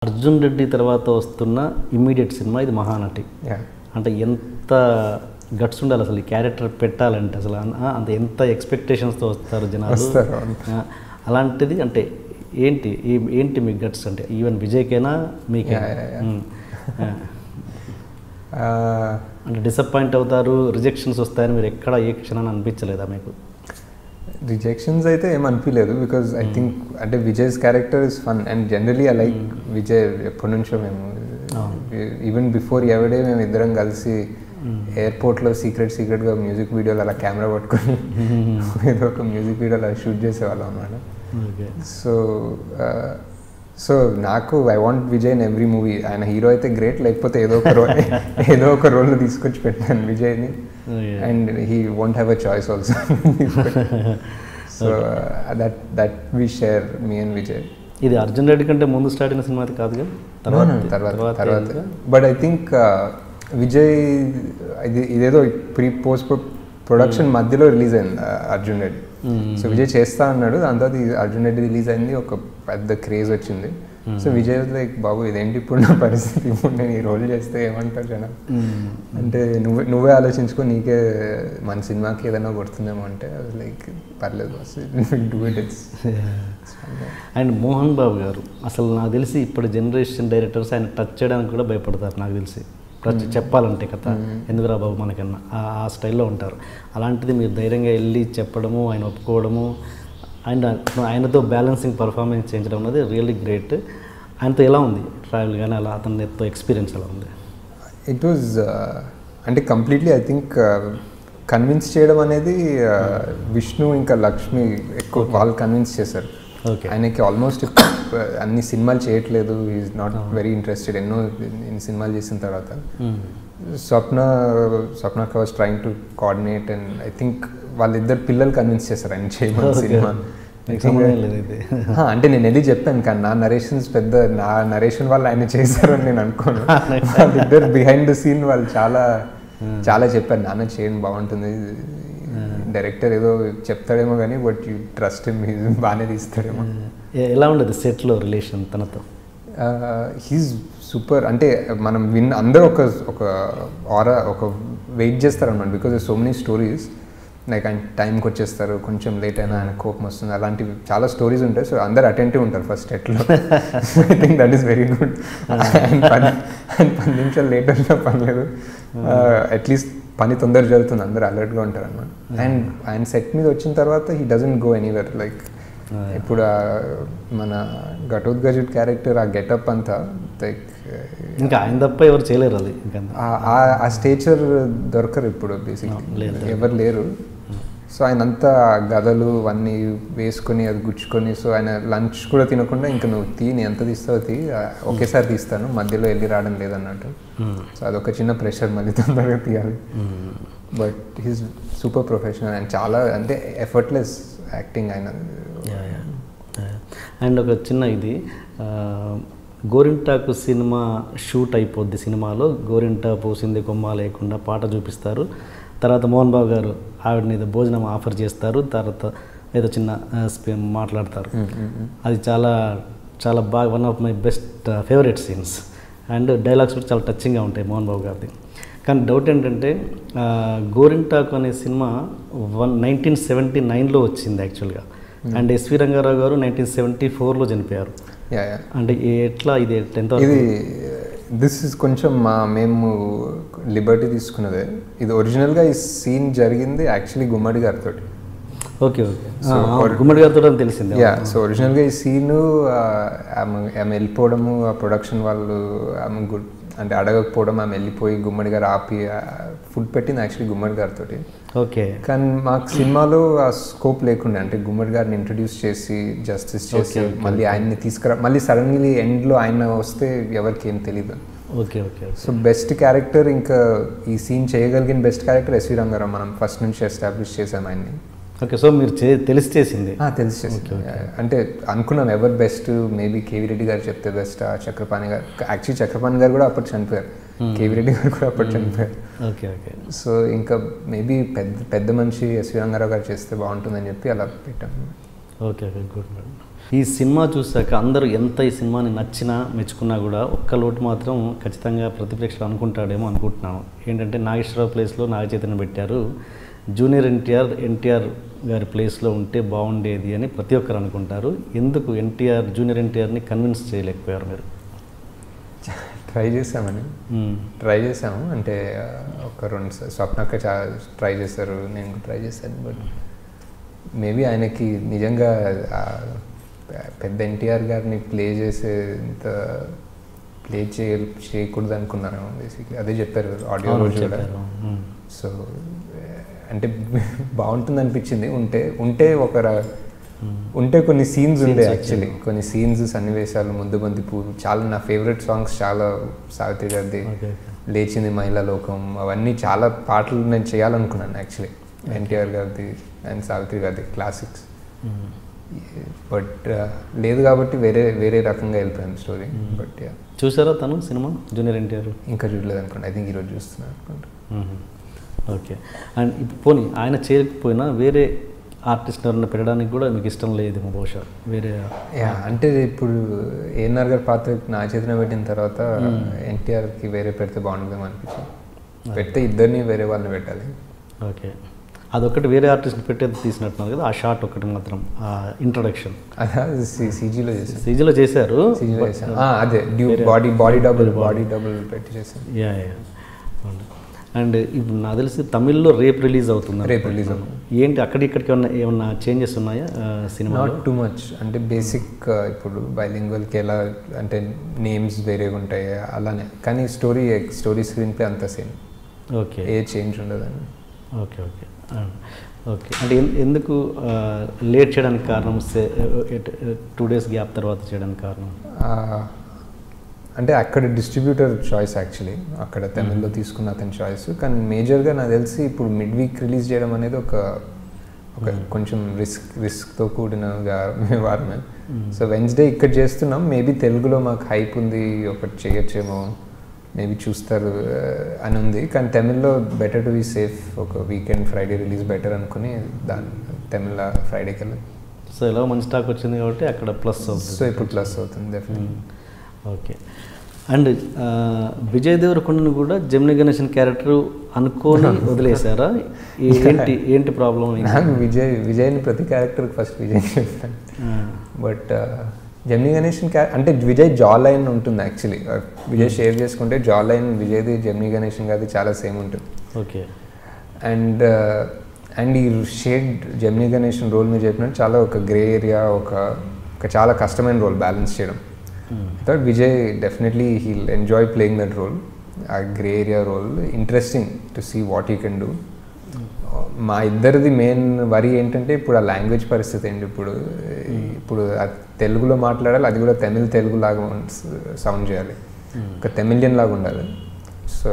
అర్జున్ రెడ్డి తర్వాత వస్తున్న immediate cinema ఇది మహానటి యా అంటే ఎంత గట్స్ ఉండాలి అసలు ఈ క్యారెక్టర్ పెట్టాలంటే అసలు అన్- ఆ, అంత ఎంత ఎక్స్పెక్టేషన్స్తో వస్తారు జనాలు వస్తారు, అవును. ఆ, అలాంటిది అంటే ఏంటి ఈ- ఏంటి మీ గట్స్ అంటే ఈవెన్ విజయ్కైనా మీకే Yeah, yeah, yeah. అంటే డిసప్పాయింట్ అవుతారు రిజెక్షన్స్ వస్తాయని మీరు ఎక్కడ ఏ క్షణాన్ని అనిపించలేదా మీకు రిజెక్షన్స్ అయితే ఏం అనిపించలేదు బికాజ్ ఐ థింక్ అంటే Vijay's character is fun and generally I like Vijay ఎప్పటి నుంచో మేము ఈవెన్ బిఫోర్ ఎవడే మేము ఇద్దరం కలిసి ఎయిర్పోర్ట్లో సీక్రెట్ సీక్రెట్గా మ్యూజిక్ వీడియోలు అలా కెమెరా పట్టుకొని ఏదో ఒక మ్యూజిక్ వీడియోలు అలా షూట్ చేసేవాళ్ళం అనమాట ఓకే సో సో నాకు I want Vijay in every movie ఆయన హీరో అయితే గ్రేట్ లేకపోతే ఏదో ఒక రోల్ ఏదో ఒక రోల్ తీసుకొచ్చి పెట్టాను విజయ్ని Okay. And he won't have a choice also so that that we share me and Vijay ఇది అర్జున్ రెడ్డి కంటే ముందు స్టార్ట్ అయిన సినిమా అది కాదుగా తర్వాత తర్వాత తర్వాత బట్ ఐ థింక్ విజయ్ ఇది ఇదేదో ప్రీ పోస్ట్ ప్రొడక్షన్ మధ్యలో రిలీజ్ అయింది uh, అర్జున్ రెడ్డి సో విజయ్ చేస్తా అన్నాడు దాని తర్వాత ఈ అర్జున్ రెడ్డి రిలీజ్ అయింది ఒక పెద్ద క్రేజ్ వచ్చింది సో విజయ్ లైక్ బాబు ఇదేంటి ఇప్పుడు నా పరిస్థితి ఇప్పుడు నేను ఈ రోల్ చేస్తే ఏమంటారు జనం అంటే నువ్వే నువ్వే ఆలోచించుకో నీకే మన సినిమాకి ఏదైనా కొడుతుందేమో అంటే లైక్ పర్లేదు బస్ do it it's and Mohan Babu గారు అసలు నాకు తెలిసి ఇప్పుడు జనరేషన్ డైరెక్టర్స్ ఆయన టచ్ చేయడానికి కూడా భయపడతారు నాకు తెలిసి టచ్ చెప్పాలంటే కథ ఎందుకురా బాబు మనకన్నా ఆ- ఆ స్టైల్లో ఉంటారు అలాంటిది మీరు ధైర్యంగా వెళ్ళి చెప్పడము ఆయన ఒప్పుకోవడము అండ్ ఆయనతో బ్యాలెన్సింగ్ పర్ఫార్మెన్స్ చేయించడం అనేది రియల్లీ గ్రేట్ ఆయనతో ఎలా ఉంది ట్రావెల్ కానీ అలా అతనితో ఎక్స్పీరియన్స్ ఎలా ఉంది ఇట్ వాజ్ అంటే కంప్లీట్లీ ఐ థింక్ కన్విన్స్ చేయడం అనేది uh, విష్ణు ఇంకా లక్ష్మి ఎక్కువ వాళ్ళు కన్విన్స్ చేశారు ఓకే ఆయనకి ఆల్మోస్ట్ అన్ని సినిమాలు చేయట్లేదు ఈజ్ నాట్ వెరీ ఇంట్రెస్టెడ్ ఎన్నో ఇన్ని సినిమాలు చేసిన తర్వాత Swapna Swapna was trying to coordinate and I think వాళ్ళిద్దరు పిల్లలు కన్విన్స్ చేశారు ఆయన చేయమని Okay. సినిమా మీకు సంబంధం లేదు అయితే హా, అంటే నేను వెళ్ళి చెప్పాను కానీ నా నరేషన్స్ పెద్ద నా నరేషన్ వాళ్ళు ఆయన చేశారని నేను అనుకోను వాళ్ళిద్దరు బిహైండ్ ద సీన్ వాళ్ళు చాలా చాలా చెప్పారు నాన్న చేయండి బాగుంటుంది డైరెక్టర్ ఏదో చెప్తాడేమో కానీ బట్ యూ ట్రస్ట్ బాగానే తీస్తాడేమో ఎ- ఎలా ఉండదు సెట్లో రిలేషన్ తనతో హీస్ సూపర్ అంటే మనం విన్ అందరూ ఒక ఒక ఆరా ఒక వెయిట్ చేస్తారన్నమాట because so many stories like ఆయన టైంకి వచ్చేస్తారు కొంచెం లేట్ అయినా ఆయన కోపం వస్తుంది అలాంటివి చాలా స్టోరీస్ ఉంటాయి సో అందరు అటెంటివ్ ఉంటారు ఫస్ట్ ఎట్లో I think that is very good ఆయన పది ఆయన పది నిమిషాలు లేట్ అయినా పర్లేదు అట్లీస్ట్ పని తొందర జరుగుతుంది అందరు అలర్ట్గా ఉంటారు అనమాట అండ్ ఆయన సెట్ మీద వచ్చిన తర్వాత he doesn't go anywhere like ఇప్పుడు ఆ మన ఘటోద్గజుడ్ క్యారెక్టర్ ఆ గెటప్ అంతా లైక్ ఇంకా ఆయన తప్ప ఎవరు చేయలేరు అది ఇంకా ఆ స్టేచర్ దొరకరు ఇప్పుడు లేదు, బేసిక్లీ లేదు. ఎవరు లేరు సో ఆయన అంతా గదలు అన్నీ వేసుకొని అది గుచ్చుకొని సో ఆయన లంచ్ కూడా తినకుండా ఇంకా నువ్వు తీ నీ ఎంత తీస్తావు తీ ఆ, ఒకేసారి తీస్తాను మధ్యలో వెళ్ళి రావడం లేదన్నట్టు సో అదొక చిన్న ప్రెషర్ మళ్ళీ తొందరగా తీయాలి but he's super professional and చాలా అంటే ఎఫర్ట్లెస్ యాక్టింగ్ ఆయన అండ్ ఒక చిన్న ఇది ఆ, గోరింటాకు సినిమా షూట్ అయిపోద్ది సినిమాలో గోరింటా పూసింది కొమ్మ లేకుండా పాట చూపిస్తారు తర్వాత మోహన్ బాబు గారు ఆవిడని ఏదో భోజనం ఆఫర్ చేస్తారు తర్వాత ఏదో చిన్న ఆ, స్పీ- మాట్లాడతారు అది చాలా చాలా బాగా one of my best favourite scenes and dialogues కూడా చాలా టచింగ్గా ఉంటాయి మోహన్ బాబు గారిది కానీ డౌట్ ఏంటంటే ఆ, గోరింటాకు అనే సినిమా వన్ నైన్టీన్ సెవెంటీ నైన్లో వచ్చింది యాక్చువల్గా అండ్ ఎస్వి రంగారావు గారు నైన్టీన్ సెవెంటీ ఫోర్లో చనిపోయారు యా యా అంటే ఏ- ఎట్లా ఇది ఎంత ఇది దిస్ ఇస్ కొంచెం మా మేము లిబర్టీ తీసుకున్నదే ఇది ఒరిజినల్గా ఈ సీన్ జరిగింది యాక్చువల్లీ గుమ్మడి గారితో ఓకే ఓకే గుమ్మడి గారితో అని తెలిసింది యా సో ఒరిజినల్గా ఈ సీను ఆమె ఆమె వెళ్ళిపోవడము ఆ ప్రొడక్షన్ వాళ్ళు ఆమె గుడ్ అంటే అడగకపోవడం ఆమె వెళ్ళిపోయి గుమ్మడి గారు ఆపి ఫుడ్ పెట్టింది యాక్చువల్లీ గుమ్మడి గారితో ఓకే కానీ మాకు సినిమాలో ఆ స్కోప్ లేకుండే అంటే గుమ్మడి గారిని ఇంట్రడ్యూస్ చేసి జస్టిస్ చేసి మళ్ళీ ఆయన్ని తీసుకురా మళ్ళీ సడన్లీ ఎండ్లో ఆయన వస్తే ఎవరికి ఏం తెలియదు okay okay so best character ఇంకా ఈ సీన్ చేయగలిగిన బెస్ట్ క్యారెక్టర్ ఎస్వి రంగారావు మనం ఫస్ట్ నుంచి ఎస్టాబ్లిష్ చేసాం ఆయన్ని ఓకే సో మీరు చే తెలిసి చేసింది ఆ, తెలిసి చేసాం. అంటే అనుకున్నాం ఎవరు బెస్ట్ మేబీ కేవీ రెడ్డి గారు చెప్తే బెస్ట్ చక్రపాణి గారు యాక్చువల్లీ చక్రపాణి గారు కూడా అప్పుడు చనిపోయారు కేవీ రెడ్డి గారు కూడా అప్పుడు చనిపోయారు ఓకే ఓకే సో ఇంకా మేబీ పెద్ద పెద్ద మనిషి ఎస్వి రంగారావు గారు చేస్తే బాగుంటుందని చెప్పి అలా పెట్టాం ఓకే ఓకే గుడ్ మేడం ఈ సినిమా చూశాక అందరూ ఎంత ఈ సినిమాని నచ్చినా మెచ్చుకున్నా కూడా ఒక్క లోటు మాత్రం ఖచ్చితంగా ప్రతి ప్రేక్షకుడు అనుకుంటాడేమో అనుకుంటున్నాను ఏంటంటే నాగేశ్వరరావు ప్లేస్లో నాగ చైతన్య పెట్టారు జూనియర్ ఎన్టీఆర్ ఎన్టీఆర్ గారి ప్లేస్లో ఉంటే బాగుండేది అని ప్రతి ఒక్కరు అనుకుంటారు ఎందుకు ఎన్టీఆర్ జూనియర్ ఎన్టీఆర్ని కన్విన్స్ చేయలేకపోయారు మీరు ట్రై చేసామని మ్మ్. ట్రై చేసాము అంటే ఆ, ఒక రెండు స- స్వప్నక్క చాలా ట్రై చేశారు నేను కూడా ట్రై చేశాను బట్ మేబీ ఆయనకి నిజంగా ఆ, పెద్ద ఎన్టీఆర్ గారిని ప్లే చేసేంత ప్లే చేయ చేయకూడదు అనుకున్నాను బేసిక్లీ అదే చెప్పారు ఆడియో అవును, రోజు కూడా చెప్పారు మ్మ్. సో అంటే బాగుంటుంది అనిపించింది ఉంటే ఉంటే ఒక ర- ఉంటే కొన్ని సీన్స్ ఉండే Scenes యాక్చువల్లీ కొన్ని సీన్స్ సన్నివేశాలు ముందు బంది పూలు చాలా నా ఫేవరెట్ సాంగ్స్ చాలా సావిత్రి గారిది ఓకే లేచింది మహిళా లోకం అవన్నీ చాలా పాటలు నేను చేయాలనుకున్నాను యాక్చువల్లీ ఎన్టీఆర్ గారిది అండ్ సావిత్రి గారిది క్లాసిక్స్ మ్మ్. బట్ లేదు కాబట్టి వేరే వేరే రకంగా వెళ్ళిపోయాను స్టోరీ బట్ చూసారా తను సినిమా జూనియర్ ఎన్టీఆర్ ఇంకా చూడలేదు అనుకోండి ఐ థింక్ ఈరోజు చూస్తున్నాను అనుకుంటా మ్మ్. ఓకే అండ్ ఇప్పుడు పోనీ ఆయన చేయకపోయినా వేరే ఆర్టిస్ట్ ఎవరైనా పెట్టడానికి కూడా మీకు ఇష్టం లేదేమో బహుశా వేరే యా అంటే ఇప్పుడు ఏఎన్ఆర్ గారి పాత్ర నా చేతిన పెట్టిన తర్వాత ఎన్టీఆర్కి వేరే పెడితే బాగుంటుందేమో అనిపించింది పెడితే ఇద్దరిని వేరే వాళ్ళని పెట్టాలి ఓకే అదొకటి వేరే ఆర్టిస్ట్ పెట్టేది తీసినట్టున్నారు కదా ఆ షార్ట్ ఒకటి మాత్రం ఆ ఇంట్రొడక్షన్ అదా సీజీలో చేశాను సీజీలో చేశారు సీజీలో చేశాను ఆ, అదే డ్యూ body body double body double పెట్టి చేశాను యా యా అండ్ ఇప్పుడు నాకు తెలిసి తమిళ్లో రేపు రిలీజ్ అవుతుంది రేపు రిలీజ్ అవుతుంది ఏంటి అక్కడిక్కడికి ఏమన్నా ఏమన్నా చేంజెస్ ఉన్నాయా సినిమా నాట్ టూ మచ్ అంటే బేసిక్ ఇప్పుడు బైలింగ్వల్కి ఎలా అంటే నేమ్స్ వేరేగా ఉంటాయి అలానే కానీ స్టోరీ స్టోరీ స్క్రీన్ ప్లే అంతా సేమ్ ఓకే ఏ చేంజ్ ఉండదని ఓకే ఓకే ఓకే అంటే ఎన్- ఎందుకు లేట్ చేయడానికి కారణం టూ డేస్ గ్యాప్ తర్వాత చేయడానికి కారణం ఆ, అంటే అక్కడ డిస్ట్రిబ్యూటర్ చాయిస్ యాక్చువల్లీ అక్కడ తమిళ్లో తీసుకున్న అతని చాయిస్ కానీ మేజర్గా నాకు తెలిసి ఇప్పుడు మిడ్ వీక్ రిలీజ్ చేయడం అనేది ఒక ఒక కొంచెం రిస్క్ రిస్క్తో కూడిన వ్యా- వ్యవహారమే సో వెన్స్డే ఇక్కడ చేస్తున్నాం మేబీ తెలుగులో మాకు హైప్ ఉంది ఒకటి చేయొచ్చేమో మేబీ చూస్తారు ఆ, అని ఉంది కానీ తమిళ్లో బెటర్ టు బీ సేఫ్ ఒక వీకెండ్ ఫ్రైడే రిలీజ్ బెటర్ అనుకుని దాని తమిళ ఫ్రైడేకి వెళ్ళి సో ఎలా మంచి స్టాక్ వచ్చింది కాబట్టి అక్కడ ప్లస్ అవుతుంది సో ఇప్పుడు ప్లస్ అవుతుంది డెఫినెట్లీ ఓకే అండ్ ఆ, విజయ్ దేవరకొండను కూడా జమిని గణేషన్ క్యారెక్టర్ అనుకోని వదిలేశారా ఏ- ఏంటి ఏంటి ప్రాబ్లం నాకు విజయ్ విజయ్ని ప్రతి క్యారెక్టర్కి ఫస్ట్ విజయ్ చెప్తాను బట్ జమ్ని గణేషన్ క్యా అంటే విజయ్ జా లైన్ ఉంటుంది యాక్చువల్లీ విజయ్ షేర్ చేసుకుంటే జా లైన్ విజయ్ది జమ్ని గణేషన్ గారిది చాలా సేమ్ ఉంటుంది ఓకే అండ్ అండ్ ఈ షేడ్ జమ్ని గణేషన్ రోల్ మీరు చెప్పినట్టు చాలా ఒక గ్రే ఏరియా ఒక ఒక చాలా కష్టమైన రోల్ బ్యాలెన్స్ చేయడం thought Vijay definitely he'll enjoy playing that role ఆ grey area role interesting to see what you can do మా ఇద్దరిది మెయిన్ వరి ఏంటంటే ఇప్పుడు ఆ లాంగ్వేజ్ పరిస్థితి ఏంటి ఇప్పుడు ఇప్పుడు ఆ తెలుగులో మాట్లాడాలి అది కూడా తమిళ్ తెలుగు లాగా సౌండ్ చేయాలి ఒక తమిళియన్ లాగా ఉండాలి సో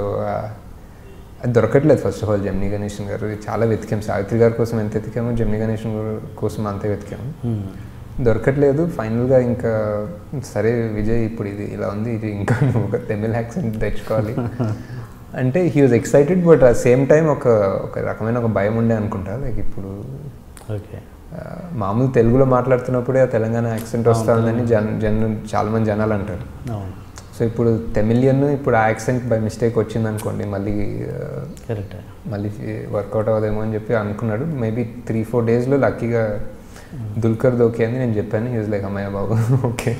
అది దొరకట్లేదు first of all Gemini Ganesan గారు చాలా వెతికాం సావిత్రి గారి కోసం ఎంత వెతికామో జమ్ని గణేషన్ గారి కోసం అంతే వెతికాము దొరకట్లేదు ఫైనల్గా ఇంకా సరే విజయ్ ఇప్పుడు ఇది ఇలా ఉంది ఇది ఇంకా నువ్వు ఒక తమిళ యాక్సెంట్ తెచ్చుకోవాలి అంటే హీ వాజ్ ఎక్సైటెడ్ బట్ ఆ సేమ్ టైం ఒక ఒక రకమైన ఒక భయం ఉండే అనుకుంటా లైక్ ఇప్పుడు ఓకే ఆ, మామూలు తెలుగులో మాట్లాడుతున్నప్పుడే ఆ తెలంగాణ యాక్సెంట్ వస్తూ ఉందని జన్ జన్ చాలామంది జనాలు అంటారు అవును సో ఇప్పుడు తెమిలియన్ ఇప్పుడు ఆ యాక్సెంట్ బై మిస్టేక్ వచ్చింది అనుకోండి మళ్ళీ ఆ, కరెక్ట్ మళ్ళీ వర్కౌట్ అవ్వదేమో అని చెప్పి అనుకున్నాడు మేబీ త్రీ ఫోర్ డేస్లో లక్కీగా దుల్కర్ ఓకే అని నేను చెప్పాను యూజ్ లైక్ అమ్మాయి బాబు ఓకే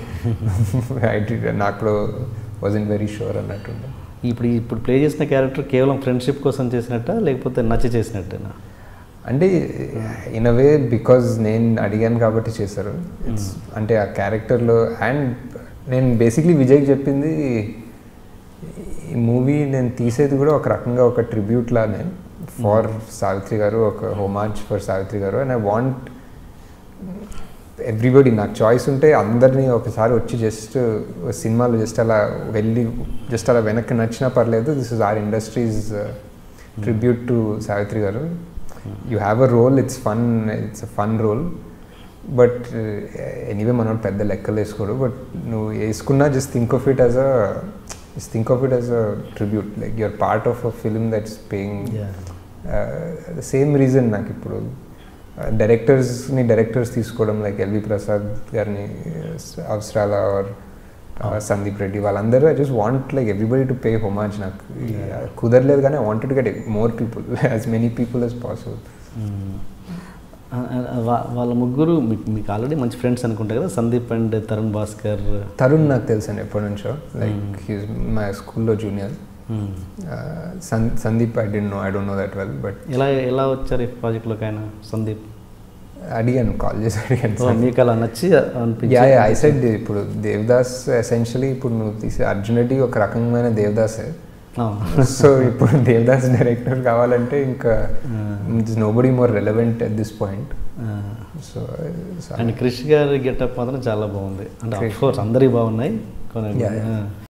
నాకు వాజ్ వెరీ షూర్ అన్నట్టుండే ఇప్పుడు ఇప్పుడు ప్లే చేసిన క్యారెక్టర్ కేవలం ఫ్రెండ్షిప్ కోసం చేసినట్ట లేకపోతే నచ్చి చేసినట్టేనా అంటే ఇన్ అ వే బికాజ్ నేను అడిగాను కాబట్టి చేశారు It's- అంటే ఆ క్యారెక్టర్లో అండ్ నేను బేసిక్లీ విజయ్కి చెప్పింది ఈ మూవీ నేను తీసేది కూడా ఒక రకంగా ఒక ట్రిబ్యూట్ లానే ఫార్ సావిత్రి గారు ఒక హోమాజ్ ఫర్ సావిత్రి గారు అండ్ ఐ వాంట్ ఎవ్రీబడి నాకు చాయిస్ ఉంటే అందరినీ ఒకసారి వచ్చి జస్ట్ సినిమాలో జస్ట్ అలా వెళ్ళి జస్ట్ అలా వెనక్కి నచ్చినా పర్లేదు this is our industry's tribute to Savitri గారు you have a role it's fun it's a fun role but anyway మనం పెద్ద లెక్కలు వేసుకోడు బట్ నువ్వు వేసుకున్నా just think of it as a just think of it as a tribute like you're part of a film that's paying Yeah. Same reason నాకు ఇప్పుడు డైరెక్టర్స్ని directors తీసుకోవడం లైక్ ఎల్వి ప్రసాద్ గారిని అవసరాల ఆర్ సందీప్ రెడ్డి వాళ్ళందరూ I just want like everybody to pay homage నాకు కుదరలేదు కానీ I wanted get more people as many people as possible hmm. ఆ, ఆ, వా- వాళ్ళ ముగ్గురు మీకు మీకు ఆల్రెడీ మంచి ఫ్రెండ్స్ అనుకుంటా కదా సందీప్ అండ్ తరుణ్ భాస్కర్ తరుణ్ నాకు తెలుసు ఎప్పటి నుంచో లైక్ హీస్ మా స్కూల్లో జూనియర్ మ్మ్. సన్ Sandeep I didn't know I don't know that well but ఎలా ఎలా వచ్చారు ఈ ప్రాజెక్ట్లోకి ఆయన సందీప్ అడిగాను కాల్ చేసి అడిగాను ఓ, మీకు అలా నచ్చి అనిపించి యా ఐ సెడ్ ఇప్పుడు దేవదాస్ ఎసెన్షియలీ ఇప్పుడు నువ్వు తీసే అర్జున్ రెడ్డి ఒక రకమైన దేవదాసే ఆ. సో ఇప్పుడు దేవదాస్ డైరెక్టర్ కావాలంటే ఇంకా nobody more relevant at this point ఆ. సో అండ్ క్రిష్ గారి గెటప్ మాత్రం చాలా బాగుంది అంటే ఆఫ్ కోర్స్ అందరివి బాగున్నాయి కొన్ని Yeah, yeah. ఆ.